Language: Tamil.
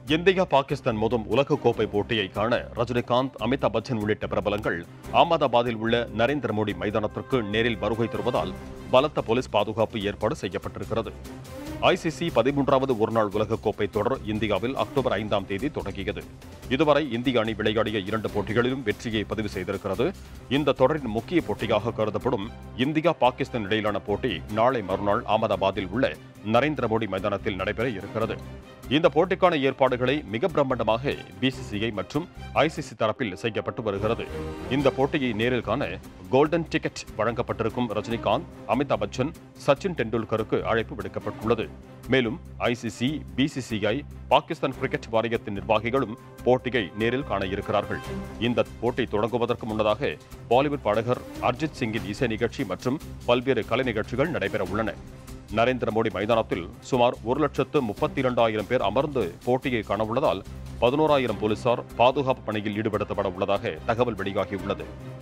இந்தியா பாகிஸ்தான் மோதும் உலகக்கோப்பை போட்டியை காண ரஜினிகாந்த் அமிதாப் பச்சன் உள்ளிட்ட பிரபலங்கள் அகமதாபாத்தில் உள்ள நரேந்திர மோடி மைதானத்திற்கு நேரில் வருகை தருவதால் பலத்த போலீஸ் பாதுகாப்பு ஏற்பாடு செய்யப்பட்டிருக்கிறது ஐசிசி பதிமூன்றாவது ஒருநாள் உலகக்கோப்பை தொடர் இந்தியாவில் அக்டோபர் ஐந்தாம் தேதி தொடங்கியது இதுவரை இந்திய அணி விளையாடிய இரண்டு போட்டிகளிலும் வெற்றியை பதிவு செய்திருக்கிறது இந்த தொடரின் முக்கிய போட்டியாக கருதப்படும் இந்தியா பாகிஸ்தான் இடையிலான போட்டி நாளை மறுநாள் அகமதாபாத்தில் உள்ள நரேந்திர மோடி மைதானத்தில் நடைபெற இருக்கிறது இந்த போட்டிக்கான ஏற்பாடுகளை மிக பிரம்மாண்டமாக பிசிசிஐ மற்றும் ஐசிசி தரப்பில் செய்யப்பட்டு வருகிறது இந்த போட்டியை நேரில் காண கோல்டன் டிக்கெட் வழங்கப்பட்டிருக்கும் ரஜினிகாந்த் அமிதாப் பச்சன் சச்சின் டெண்டுல்கருக்கு அழைப்பு விடுக்கப்பட்டுள்ளது மேலும் ஐசிசி பிசிசிஐ பாகிஸ்தான் கிரிக்கெட் வாரியத்தின் நிர்வாகிகளும் போட்டியை நேரில் காண இருக்கிறார்கள் இந்த போட்டி தொடங்குவதற்கு முன்னதாக பாலிவுட் பாடகர் அர்ஜித் சிங்கின் இசை நிகழ்ச்சி மற்றும் பல்வேறு கலை நிகழ்ச்சிகள் நடைபெற உள்ளன நரேந்திர மோடி மைதானத்தில் சுமார் ஒரு லட்சத்து முப்பத்தி இரண்டாயிரம் பேர் அமர்ந்து போட்டியை காண உள்ளதால் பதினோராயிரம் போலீசார் பாதுகாப்பு பணியில் ஈடுபடுத்தப்பட உள்ளதாக தகவல் வெளியாகியுள்ளது